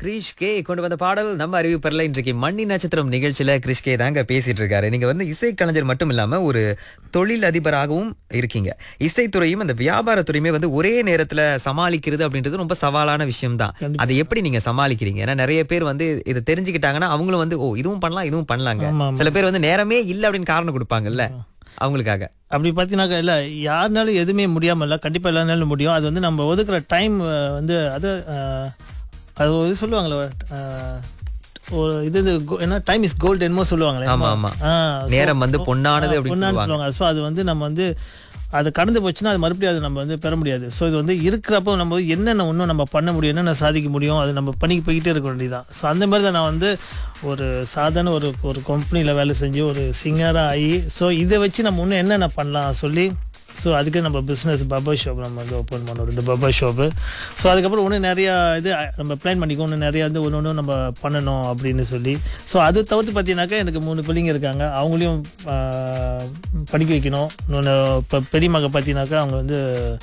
Girish K கொண்டு வந்த பாடல் நம்ம அறிவிப்பரில் இன்றைக்கு மண்ணி நட்சத்திரம் நிகழ்ச்சியில கிரிஷ் கே தாங்க பேசிட்டு இருக்காரு நீங்க வந்து இசைக்கலைஞர் மட்டும் இல்லாம ஒரு தொழில் அதிபராகவும் இருக்கீங்க இசைத்துறையும் அந்த வியாபாரத்துறையுமே வந்து ஒரே நேரத்துல சமாளிக்கிறது அப்படின்றது ரொம்ப சவாலான விஷயம் தான் அதை எப்படி நீங்க சமாளிக்கிறீங்க ஏன்னா நிறைய பேர் வந்து இதை தெரிஞ்சுக்கிட்டாங்கன்னா அவங்களும் வந்து ஓ இதுவும் பண்ணலாம் இதுவும் பண்ணலாங்க ஆமா, ஆமா. சில பேர் வந்து நேரமே இல்லை அப்படின்னு காரணம் கொடுப்பாங்கல்ல அவங்களுக்காக அப்படி பார்த்தீங்கன்னாக்கா இல்லை யாருனாலும் எதுவுமே முடியாமல் இல்லை கண்டிப்பாக எல்லாருனாலும் முடியும் அது வந்து நம்ம ஒதுக்குற டைம் வந்து அது அஹ், அது ஒரு இது சொல்லுவாங்களே அஹ், ஒரு இது இது go- என்ன டைம் இஸ் கோல்டு என்னமோ சொல்லுவாங்களே ஆமா ஆமா ஆ, நேரம் வந்து பொன்னானது அப்படின்னு பொன்னான்னு சொல்லுவாங்க சொல்லுவாங்க ஸோ அது வந்து நம்ம வந்து அது கடந்து போச்சுன்னா அது மறுபடியும் அது நம்ம வந்து பெற முடியாது ஸோ இது வந்து இருக்கிறப்போ நம்ம வந்து என்னென்ன இன்னும் நம்ம பண்ண முடியும் என்னென்ன சாதிக்க முடியும் அது நம்ம பண்ணி போய்கிட்டே இருக்க வேண்டியதுதான் ஸோ அந்த மாதிரி தான் நான் வந்து ஒரு சாதாரண ஒரு ஒரு கம்பெனியில் வேலை செஞ்சு ஒரு சிங்கராக ஆகி ஸோ இதை வச்சு நம்ம இன்னும் என்னென்ன பண்ணலாம் சொல்லி ஸோ அதுக்கு நம்ம பிஸ்னஸ் பபா ஷாப் நம்ம வந்து ஓப்பன் பண்ணோம் ரெண்டு பபா ஷாப்பு ஸோ அதுக்கப்புறம் இன்னும் நிறையா இது அஹ், நம்ம பிளான் பண்ணிக்கோ இன்னும் நிறையா வந்து ஒன்று ஒன்று நம்ம பண்ணணும் அப்படின்னு சொல்லி ஸோ அது தவிர்த்து பார்த்தீங்கன்னாக்கா எனக்கு மூணு பிள்ளைங்க இருக்காங்க அவங்களையும் ஆஹ், படிக்க வைக்கணும் இன்னொன்று இப்போ பெரிய மக பார்த்தீங்கன்னாக்கா அவங்க வந்து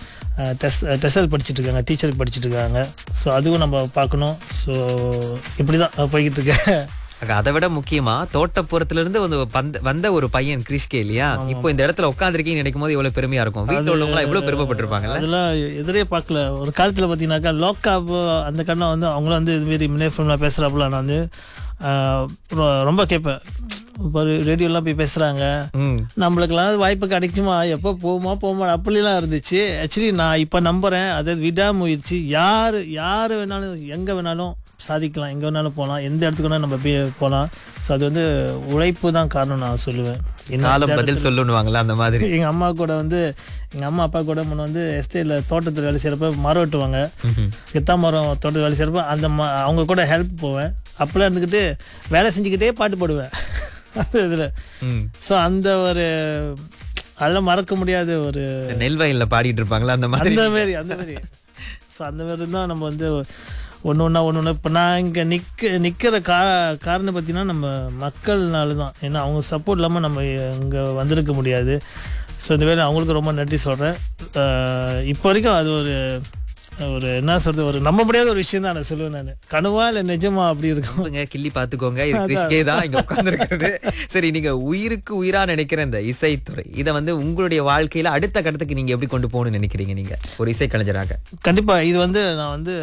டெஸ் டெஸ்எல் படிச்சுட்டு இருக்காங்க டீச்சருக்கு படிச்சுட்டு இருக்காங்க ஸோ அதுவும் நம்ம பார்க்கணும் ஸோ இப்படி தான் போய்கிட்டு இருக்கேன் அக்கா, அதை விட முக்கியமா தோட்டப்புறத்துல இருந்து வந்து வந்த- வந்த ஒரு பையன் கிரிஷ்கே இல்லையா இப்போ இந்த இடத்துல உட்காந்துருக்கீங்கன்னு நினைக்கும் போது எவ்வளவு பெருமையா இருக்கும் வீட்டுல உள்ளவங்க எவ்வளவு பெருமைப்பட்டிருப்பாங்கல்ல அதெல்லாம் எதிரே பார்க்கல ஒரு காலத்தில் பார்த்தீங்கன்னாக்கா லோக்காப் அந்த கண்ணா வந்து அவங்களும் வந்து இதுமாரி மினேஃபிலிம்லாம் பேசுகிறாப்புல நான் வந்து ஆஹ், ரொ- ரொம்ப கேட்பேன் இப்போ ரேடியோலாம் போய் பேசுகிறாங்க ம் நம்மளுக்கெல்லாம் வாய்ப்பு கிடைக்குமா எப்போ போகுமா போகுமா அப்படிலாம் இருந்துச்சு ஆக்சுவலி நான் இப்போ நம்புகிறேன் அதாவது விடாமுயற்சி யார் யார் வேணாலும் எங்கே வேணாலும் சாதிக்கலாம் எங்கே வேணாலும் போகலாம் எந்த இடத்துக்கு வேணாலும் நம்ம போய் போகலாம் ஸோ அது வந்து உழைப்பு தான் காரணம் நான் சொல்லுவேன் என்ன காலம் பதில் சொல்லுவாங்கல்ல அந்த மாதிரி எங்க அம்மா கூட வந்து எங்க அம்மா அப்பா கூட முன்ன வந்து எஸ்டேட்ல தோட்டத்தில் வேலை செய்யறப்ப மரம் வெட்டுவாங்க ம்ஹும். கித்தா மரம் தோட்டத்தில் வேலை செய்யறப்ப அந்த ம- அவங்க கூட ஹெல்ப் போவேன் அப்பெல்லாம் இருந்துக்கிட்டு வேலை செஞ்சுக்கிட்டே பாட்டு பாடுவேன் அந்த இதுல ம். ஸோ அந்த ஒரு அதெல்லாம் மறக்க முடியாத ஒரு இந்த நெல் வயல்ல பாடிட்டு இருப்பாங்களா அந்த மாதிரி அந்த மாதிரி அந்த மாதிரி ஸோ அந்த மாதிரி தான் நம்ம வந்து ஒன்று ஒன்றா ஒன்று ஒன்று இப்போ நான் இங்கே நிற்க நிற்கிற கா காரணம் பார்த்தீங்கன்னா நம்ம மக்கள்னால தான் ஏன்னா அவங்க சப்போர்ட் இல்லாமல் நம்ம இங்கே வந்திருக்க முடியாது ஸோ இந்த வேலை அவங்களுக்கு ரொம்ப நன்றி சொல்கிறேன் இப்போ வரைக்கும் அது ஒரு ஒரு என்ன சொல்றது ஒரு நம்ப முடியாத ஒரு விஷயம் தான் நான் சொல்லுவேன் நான் கனவா இல்லை நிஜமா அப்படி இருக்கும் சொல்லுங்க, கிள்ளி பாத்துக்கோங்க இது கிறிஸ்கே தான் இங்க உட்கார்ந்துருக்கிறது சரி நீங்க உயிருக்கு உயிரா நினைக்கிற இந்த இசைத்துறை இத வந்து உங்களுடைய வாழ்க்கையில அடுத்த கட்டத்துக்கு நீங்க எப்படி கொண்டு போகணும்னு நினைக்கிறீங்க நீங்க ஒரு இசைக்கலைஞராக கண்டிப்பா இது வந்து நான் வந்து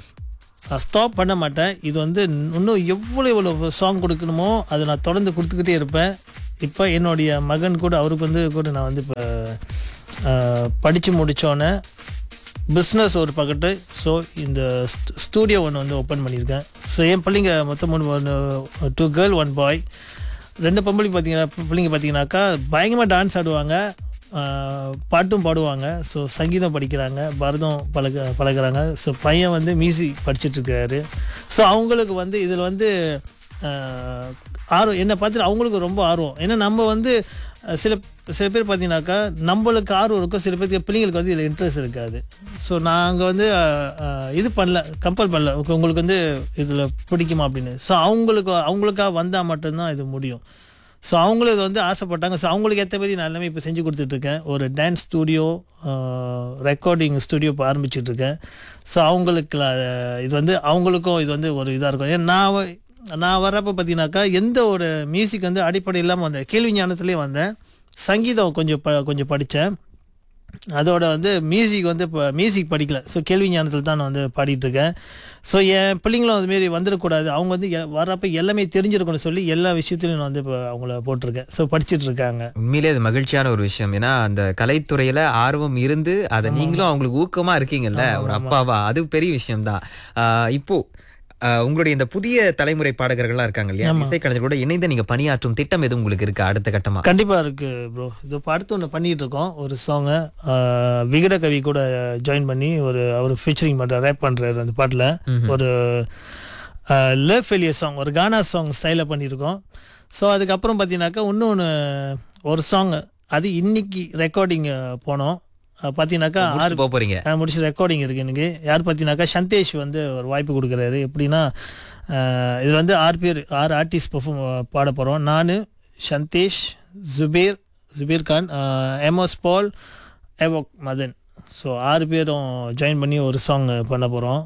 ஸ்டாப் பண்ண மாட்டேன் இது வந்து இன்னும் எவ்வளோ எவ்வளோ சாங் கொடுக்கணுமோ அதை நான் தொடர்ந்து கொடுத்துக்கிட்டே இருப்பேன் இப்போ என்னுடைய மகன் கூட அவருக்கு வந்து கூட நான் வந்து இப்போ படித்து முடித்தோன்னே பிஸ்னஸ் ஒரு பக்கத்து ஸோ இந்த ஸ்டூடியோ ஒன்று வந்து ஓப்பன் பண்ணியிருக்கேன் ஸோ என் பிள்ளைங்க மொத்தம் மூணு ஒன்று டூ கேர்ள் ஒன் பாய் ரெண்டு பொம்பளை பார்த்தீங்கன்னா பிள்ளைங்க பார்த்தீங்கன்னாக்கா பயங்கரமாக டான்ஸ் ஆடுவாங்க ஆஹ் பாட்டும் பாடுவாங்க ஸோ சங்கீதம் படிக்கிறாங்க பரதம் பழக பழகுறாங்க ஸோ பையன் வந்து மியூசிக் படிச்சுட்டு இருக்காரு ஸோ அவங்களுக்கு வந்து இதில் வந்து ஆஹ் ஆர்வம் என்னை பார்த்துட்டு அவங்களுக்கு ரொம்ப ஆர்வம் ஏன்னா நம்ம வந்து அஹ், சில சில பேர் பார்த்தீங்கன்னாக்கா நம்மளுக்கு ஆர்வம் இருக்கும் சில பேருக்கு பிள்ளைங்களுக்கு வந்து இதில் இன்ட்ரெஸ்ட் இருக்காது ஸோ நாங்கள் வந்து அஹ், அஹ், இது பண்ணல கம்பல் பண்ணல Okay, உங்களுக்கு வந்து இதில் பிடிக்குமா அப்படின்னு ஸோ அவங்களுக்கு அவங்களுக்காக வந்தால் மட்டும்தான் இது முடியும் ஸோ அவங்களும் இது வந்து ஆசைப்பட்டாங்க ஸோ அவங்களுக்கு ஏற்ற மாதிரி நான் எல்லாமே இப்போ செஞ்சு கொடுத்துட்ருக்கேன் ஒரு டான்ஸ் ஸ்டூடியோ ரெக்கார்டிங் ஸ்டூடியோ இப்போ ஆரம்பிச்சிட்டு இருக்கேன் ஸோ அவங்களுக்கு அஹ், இது வந்து அவங்களுக்கும் இது வந்து ஒரு இதாக இருக்கும் ஏன்னா நான் வ- நான் வர்றப்ப பார்த்தீங்கன்னாக்கா எந்த ஒரு மியூசிக் வந்து அடிப்படை இல்லாமல் வந்தேன் கேள்வி ஞானத்துலேயே வந்தேன் சங்கீதம் கொஞ்சம் ப கொஞ்சம் படித்தேன் அதோட வந்து மியூசிக் வந்து இப்போ மியூசிக் படிக்கல ஸோ கேள்வி ஞானத்தில் தான் நான் வந்து பாடிட்டு இருக்கேன் ஸோ என் பிள்ளைங்களும் அதுமாரி வந்துடக்கூடாது அவங்க வந்து எ- வர்றப்ப எல்லாமே தெரிஞ்சிருக்கணும்னு சொல்லி எல்லா விஷயத்துலையும் நான் வந்து இப்போ அவங்கள போட்டிருக்கேன் ஸோ படிச்சிட்டு இருக்காங்க உண்மையிலே அது மகிழ்ச்சியான ஒரு விஷயம் ஏன்னா அந்த கலைத்துறையில ஆர்வம் இருந்து அதை நீங்களும் அவங்களுக்கு ஊக்கமா இருக்கீங்கல்ல ஒரு அப்பாவா அது பெரிய விஷயம் தான் இப்போ ஆஹ், உங்களுடைய இந்த புதிய தலைமுறை பாடகர்கள்லாம் இருக்காங்க இல்லையா இசைக்கலைஞர்களோட இணைந்து நீங்க பணியாற்றும் திட்டம் எதுவும் உங்களுக்கு இருக்கு அடுத்த கட்டமா கண்டிப்பாக இருக்கு ப்ரோ இது இப்போ அடுத்து ஒன்று பண்ணிட்டு இருக்கோம் ஒரு சாங்கை விகட கவி கூட ஜாயின் பண்ணி ஒரு அவர் ஃபீச்சரிங் பண்ணுற ரேப் பண்ணுறாரு அந்த பாட்டில் ஒரு லவ் ஃபெலியர் சாங் ஒரு கானா சாங் ஸ்டைலில் பண்ணியிருக்கோம் ஸோ அதுக்கப்புறம் பார்த்தீங்கன்னாக்கா இன்னொன்று ஒரு சாங் அது இன்னைக்கு ரெக்கார்டிங் போனோம் அஹ் பார்த்தீங்கன்னாக்கா ஆறு முடிச்சுட்டு போக போறீங்க நான் முடிச்சு ரெக்கார்டிங் இருக்கு எனக்கு யார் பார்த்தீங்கன்னாக்கா சந்தேஷ் வந்து ஒரு வாய்ப்பு கொடுக்குறாரு எப்படின்னா அஹ் இது வந்து ஆறு பேர் ஆறு ஆர்டிஸ்ட் பெர்ஃபார்ம் பாட போகிறோம் நான் Sandesh Zubair Zubair Khan Amos Paul evoke Madan so ஆறு பேரும் ஜாயின் பண்ணி ஒரு சாங் பண்ண போகிறோம்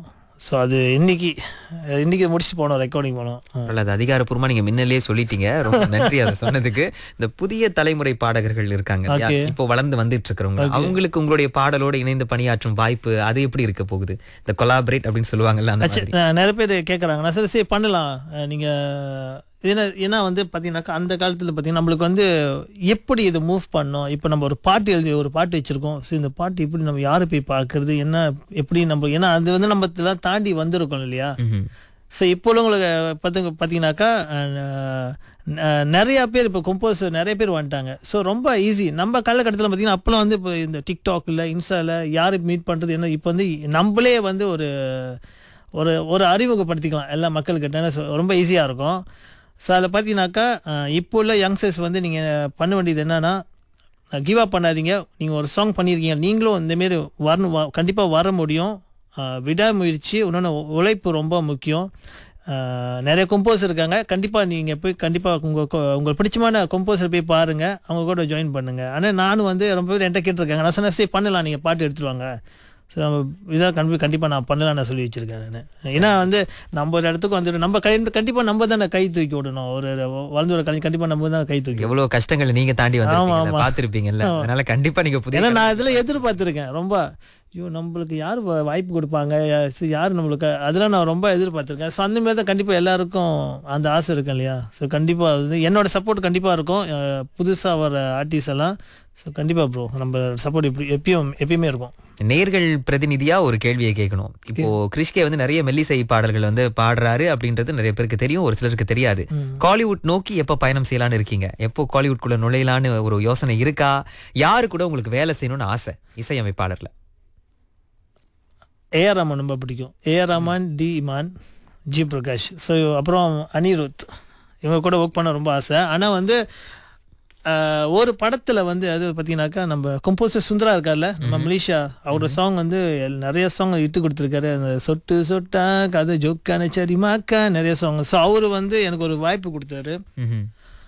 ஸோ அது இன்னைக்கு அஹ், இன்னைக்கு முடிச்சுட்டு போனோம் ரெக்கார்டிங் போனோம் ஆ. பரவாயில்ல, அது அதிகாரப்பூர்வமா நீங்க முன்னலே சொல்லிட்டீங்க ரொம்ப நன்றி அதை சொன்னதுக்கு இந்த புதிய தலைமுறை பாடகர்கள் இருக்காங்க இல்லையா? Okay. இப்போ வளர்ந்து வந்துட்டு இருக்கிறவங்க அவங்களுக்கு உங்களுடைய பாடலோட இணைந்து பணியாற்றும் வாய்ப்பு அது எப்படி இருக்க போகுது இந்த கொலாபரேட் அப்படின்னு சொல்லுவாங்கல்ல அந்த ஆச்சு, மாதிரி நான் நிறைய பேர் கேட்குறாங்க நான் சரி சரி பண்ணலாம் அஹ், நீங்க ஏன்னா ஏன்னா வந்து பார்த்தீங்கன்னாக்கா அந்த காலத்தில் பார்த்தீங்கன்னா நம்மளுக்கு வந்து எப்படி இது மூவ் பண்ணோம் இப்போ நம்ம ஒரு பாட்டு எழுதி ஒரு பாட்டு வச்சிருக்கோம் ஸோ இந்த பாட்டு எப்படி நம்ம யாரை போய் பார்க்கறது என்ன எப்படி நம்ம ஏன்னா அது வந்து நம்ம இதெல்லாம் தாண்டி வந்திருக்கோம் இல்லையா ம்ஹும். ஸோ இப்போ உள்ளவங்களுக்கு பார்த்து பார்த்தீங்கன்னாக்கா அஹ், அஹ், நிறைய பேர் இப்போ கம்போஸ் நிறைய பேர் வந்துட்டாங்க ஸோ ரொம்ப ஈஸி நம்ம காலகட்டத்தில் பார்த்தீங்கன்னா அப்போலாம் வந்து இப்போ இந்த டிக்டாக்ல இன்ஸ்டால யாரை மீட் பண்ணுறது என்ன இப்போ வந்து நம்மளே வந்து ஒரு ஒரு ஒரு அறிமுகப்படுத்திக்கலாம் எல்லா மக்கள்கிட்ட ஏன்னா so ரொம்ப ஈஸியாக இருக்கும் ஸோ அதில் பார்த்தீங்கன்னாக்கா அஹ், இப்போ உள்ள யங்ஸ்டர்ஸ் வந்து நீங்கள் பண்ண வேண்டியது என்னன்னா கிவ் அப் பண்ணாதீங்க நீங்கள் ஒரு சாங் பண்ணியிருக்கீங்க நீங்களும் இந்தமாரி வரணும் கண்டிப்பாக வர முடியும் அஹ், விடாமுயற்சி இன்னொன்று உழைப்பு ரொம்ப முக்கியம் அஹ், நிறைய கம்போஸ் இருக்காங்க கண்டிப்பாக நீங்கள் போய் கண்டிப்பாக உங்கள் உங்களுக்கு பிடிச்சமான கம்போஸர் போய் பாருங்கள் அவங்க கூட ஜாயின் பண்ணுங்கள் ஆனால் நானும் வந்து ரொம்ப பேர் என்கிட்ட கேட்டிருக்காங்க நான் சொன்னேன் சரி பண்ணலாம் நீங்கள் பாட்டு எடுத்துட்டு வாங்க ஸோ நம்ம இதாக கண்டி கண்டிப்பாக நான் பண்ணலாம் நான் சொல்லி வச்சிருக்கேன் நான் ஏன்னா வந்து நம்ம ஒரு இடத்துக்கு வந்துட்டு நம்ம கை கண்டிப்பாக நம்ம தானே கை தூக்கி விடணும் ஒரு வளர்ந்து ஒரு கலை கண்டிப்பாக நம்ம தான் கை தூக்கி எவ்வளவு கஷ்டங்களை நீங்க தாண்டி வந்திருப்பீங்கல்ல ஆமா. பாத்திருப்பீங்கல்ல அதனால கண்டிப்பா நீங்க புதிய ஏன்னா நான் இதில் எதிர்பார்த்துருக்கேன் ரொம்ப ஐயோ நம்மளுக்கு யார் வ- வாய்ப்பு கொடுப்பாங்க யா- சரி, யார் நம்மளுக்கு அதெல்லாம் நான் ரொம்ப எதிர்பார்த்துருக்கேன் ஸோ அந்த மாதிரி தான் கண்டிப்பாக எல்லாருக்கும் அந்த ஆசை இருக்கும் இல்லையா ஸோ கண்டிப்பாக வந்து என்னோட சப்போர்ட் கண்டிப்பாக இருக்கும் புதுசாக வர ஆர்டிஸ்ட் எல்லாம் ஸோ கண்டிப்பாக ப்ரோ நம்ம சப்போர்ட் இப்படி எப்பயும் எப்பயுமே இருக்கும் நேர்கள் பிரதிநிதியா ஒரு கேள்வியை கேட்கணும் இப்போ கிறிஷ்கே வந்து நிறைய மெல்லிசை பாடல்கள் வந்து பாடுறாரு அப்படின்றது நிறைய பேருக்கு தெரியும் ஒரு சிலருக்கு தெரியாது காலிவுட் நோக்கி எப்போ பயணம் செய்யலாம்னு இருக்கீங்க எப்போ காலிவுட் குள்ள நுழையலான்னு ஒரு யோசனை இருக்கா யாரு கூட உங்களுக்கு வேலை செய்யணும்னு ஆசை இசையமைப்பாளர்ல ஏஆர் ரஹ்மான் ரொம்ப பிடிக்கும் AR Rahman D Imman G Prakash so அப்புறம் அனிருத் இவங்க கூட ஒர்க் பண்ண ரொம்ப ஆசை ஆனால் வந்து ஆஹ், ஒரு படத்தில் வந்து அது பார்த்தீங்கன்னாக்கா நம்ம கம்போசர் சுந்தரா இருக்கார்ல நம்ம மலேசியா அவரோட சாங் வந்து எல்- நிறைய சாங் இட்டு கொடுத்துருக்காரு அந்த சொட்டு சொட்டா கதை ஜோக்கான சரிமாக்கா நிறைய சாங் ஸோ அவர் வந்து எனக்கு ஒரு வாய்ப்பு கொடுத்தாரு ம்ஹும்.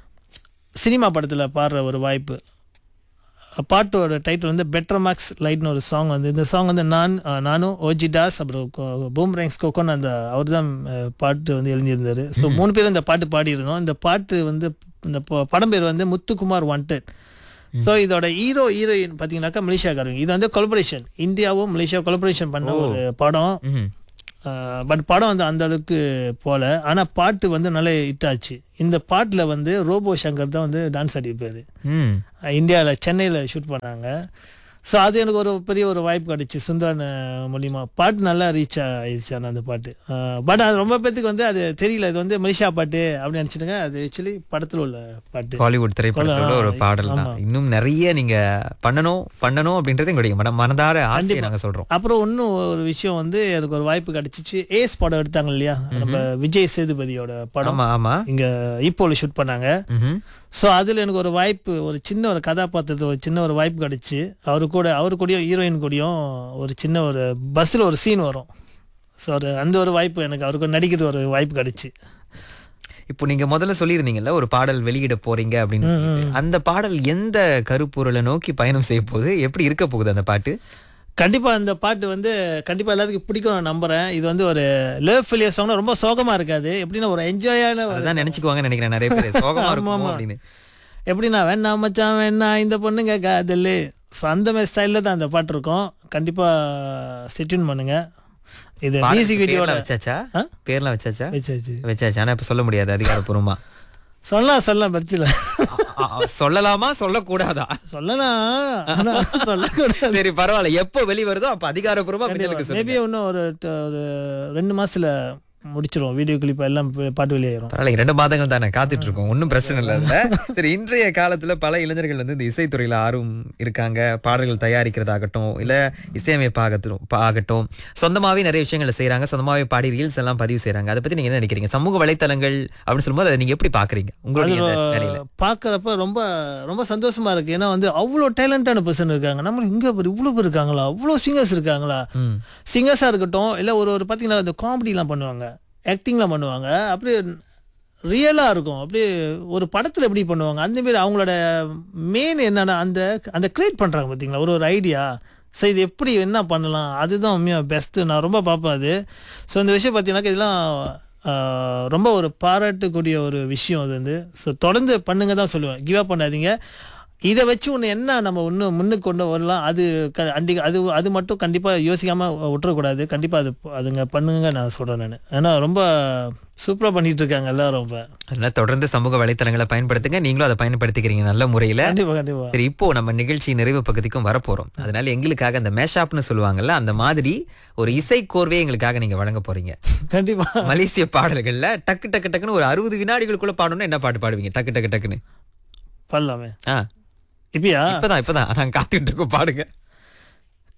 சினிமா படத்தில் பாடுற ஒரு வாய்ப்பு பாட்டோட டைட்டில் வந்து பெட்டர் மார்க்ஸ் லைட்னு ஒரு சாங் வந்து இந்த சாங் வந்து நான் அஹ், நானும் ஓஜி தாஸ் அப்புறம் பூம் ரேங்ஸ் கோகோன்னு அந்த அவர் தான் பாட்டு வந்து எழுதியிருந்தாரு ஸோ மூணு பேரும் இந்த பாட்டு பாடியிருந்தோம் இந்த பாட்டு வந்து இந்த ப- படம் பேர் வந்து முத்துக்குமார் வாண்டட் ஸோ இதோட ஹீரோ ஹீரோயின் பார்த்தீங்கன்னாக்கா மலேசியாக்காரங்க இது வந்து கொலபரேஷன் இந்தியாவும் மலேசியா கொலபரேஷன் பண்ண ஒரு படம் ம்ஹும். பட் படம் வந்து அந்த அளவுக்கு போல ஆனால் பாட்டு வந்து நல்ல ஹிட் ஆச்சு இந்த பாட்டில் வந்து ரோபோ சங்கர் தான் வந்து டான்ஸ் ஆடிப்பாரு ம். இந்தியாவில் சென்னையில் ஷூட் பண்ணாங்க ஸோ அது எனக்கு ஒரு பெரிய ஒரு வாய்ப்பு கிடைச்சு சுந்தரன் மூலியமா பாட்டு நல்லா ரீச் ஆயிடுச்சு ஆனால் அந்த பாட்டு பட் அது ரொம்ப பேத்துக்கு வந்து அது தெரியல இது வந்து மலேசியா பாட்டு அப்படின்னு நினச்சிட்டுங்க அது ஆக்சுவலி படத்தில் உள்ள பாட்டு காலிவுட் திரைப்படத்தோட ஒரு பாடல் தான் இன்னும் நிறைய நீங்க பண்ணணும் பண்ணணும் அப்படின்றது எங்களுடைய மன மனதார ஆசையை நாங்க சொல்றோம் அப்புறம் இன்னும் ஒரு விஷயம் வந்து எனக்கு ஒரு வாய்ப்பு கிடைச்சிச்சு ஏஸ் படம் எடுத்தாங்க இல்லையா நம்ம விஜய் சேதுபதியோட படம் ஆமா ஆமா இங்க ஈப்போல ஷூட் பண்ணாங்க ம்ஹும். ஸோ அதில் எனக்கு ஒரு வாய்ப்பு ஒரு சின்ன ஒரு கதாபாத்திரத்தை ஒரு சின்ன ஒரு வாய்ப்பு கிடைச்சு அவரு கூட அவரு கூடயும் ஹீரோயின் கூடயும் ஒரு சின்ன ஒரு பஸ்ஸில் ஒரு சீன் வரும் ஸோ ஒரு அந்த ஒரு வாய்ப்பு எனக்கு அவருக்கு நடிக்கிறது ஒரு வாய்ப்பு கிடைச்சு இப்போ நீங்க முதல்ல சொல்லியிருந்தீங்கல்ல ஒரு பாடல் வெளியிட போறீங்க அப்படின்னு சொல்லிட்டு அந்த பாடல் எந்த கருப்பொருளை நோக்கி பயணம் செய்ய போகுது எப்படி இருக்க போகுது அந்த பாட்டு கண்டிப்பா அந்த பாட்டு வந்து கண்டிப்பா எல்லாத்துக்கும் பிடிக்கும் நான் நம்புறேன் இது வந்து ஒரு லவ் ஃபெலியர் சாங்னா ரொம்ப சோகமா இருக்காது எப்படின்னா ஒரு என்ஜாயான அதான் நினைச்சுக்குவாங்கன்னு நினைக்கிறேன் நிறைய பேர் சோகமா இருக்கும் அப்படின்னு எப்படின்னா வேணா மச்சான் வேணா இந்த பொண்ணுங்க காதல் ஸோ அந்த மாதிரி ஸ்டைலில் தான் அந்த பாட்டு இருக்கும் கண்டிப்பாக ஸ்டெட்யூன் பண்ணுங்க இது மியூசிக் வீடியோட பேர்லாம் வச்சாச்சா ஆ? பேர்லாம் வச்சாச்சா வச்சாச்சு வச்சாச்சு ஆனா இப்ப சொல்ல முடியாது அதிகாரப்பூர்வமா சொல்லலாம் சொல்லலாம் பிரச்சனை ஆ, ஆ, சொல்லலாமா சொல்லக்கூடாதா சொல்லலாம் ஆனா சொல்லக்கூடாது சரி பரவாயில்ல எப்போ வெளி வருதோ அப்ப அதிகாரப்பூர்வமா பின்னலுக்கு சொல்லுங்க மேபி இன்னும் ஒரு ட- ஒரு ரெண்டு மாசத்துல முடிச்சிருவோம் வீடியோ கிளிப் எல்லாம் ப- பாட்டு வெளியாயிரும் பரவாயில்ல இரண்டு மாதங்கள் தானே காத்துட்டு இருக்கோம் ஒன்றும் பிரச்சனை இல்லை அதுல. சரி இன்றைய காலத்துல பல இளைஞர்கள் வந்து இந்த இசைத்துறையில ஆர்வம் இருக்காங்க பாடல்கள் தயாரிக்கிறதாகட்டும் இல்ல இசையமைப்பாகட்டும் பா- ஆகட்டும் சொந்தமாவே நிறைய விஷயங்களை செய்றாங்க சொந்தமாவே பாடி ரீல்ஸ் எல்லாம் பதிவு செய்றாங்க அதை பத்தி நீங்க என்ன நினைக்கிறீங்க சமூக வலைத்தளங்கள் அப்படின்னு சொல்லும்போது அதை நீங்க எப்படி பாக்குறீங்க உங்களுடைய இந்த வேலையில பார்க்குறப்ப ரொம்ப ரொம்ப சந்தோஷமா இருக்கு ஏன்னா வந்து அவ்வளோ டேலண்டான பர்சன் இருக்காங்க நம்ம இங்கே இவ்வளோ பேர் இருக்காங்களா அவ்வளோ சிங்கர்ஸ் இருக்காங்களா ம். சிங்கர்ஸாக இருக்கட்டும் இல்லை ஒரு ஒரு பார்த்தீங்கன்னா இந்த காமெடிலாம் பண்ணுவாங்க ஆக்டிங்லாம் பண்ணுவாங்க அப்படியே ரியலாக இருக்கும் அப்படியே ஒரு படத்தில் எப்படி பண்ணுவாங்க அந்த மாரி அவங்களோட மெயின் என்னன்னா அந்த அந்த கிரியேட் பண்ணுறாங்க பார்த்தீங்களா ஒரு ஒரு ஐடியா ஸோ இது எப்படி என்ன பண்ணலாம் அதுதான் உண்மையாக பெஸ்ட்டு நான் ரொம்ப பார்ப்பேன் அது ஸோ இந்த விஷயம் பார்த்தீங்கன்னாக்கா இதெல்லாம் ஆஹ், ரொம்ப ஒரு பாராட்டக்கூடிய ஒரு விஷயம் அது வந்து ஸோ தொடர்ந்து பண்ணுங்க தான் சொல்லுவேன் கிவ் அப் பண்ணாதீங்க இதை வச்சு ஒன்று என்ன நம்ம இன்னும் முன்னுக்கு கொண்டு வரலாம் அது க அண்டி அது அது மட்டும் கண்டிப்பாக யோசிக்காமல் விட்டுறக்கூடாது கண்டிப்பாக அது அதுங்க பண்ணுங்க நான் சொல்கிறேன் நான் ஏன்னா ரொம்ப சூப்பராக பண்ணிட்டு இருக்காங்க எல்லாரும் இப்போ அதனால தொடர்ந்து சமூக வலைத்தளங்களை பயன்படுத்துங்க நீங்களும் அதை பயன்படுத்திக்கிறீங்க நல்ல முறையில கண்டிப்பாக கண்டிப்பாக சரி இப்போ நம்ம நிகழ்ச்சி நிறைவு பகுதிக்கும் வரப்போறோம் அதனால எங்களுக்காக அந்த மேஷாப்னு சொல்லுவாங்கல்ல அந்த மாதிரி ஒரு இசை கோர்வையை எங்களுக்காக நீங்க வழங்க போறீங்க கண்டிப்பாக மலேசிய பாடல்கள்ல டக்கு டக்கு டக்குன்னு ஒரு அறுபது வினாடிகளுக்குள்ள பாடணும்னா என்ன பாட்டு பாடுவீங்க டக்கு டக்கு டக்குன்னு பண்ணலாமே ஆ இப்பயா இப்பதான் இப்பதான் நாங்க காத்துக்கிட்டு இருக்கோம் பாடுங்க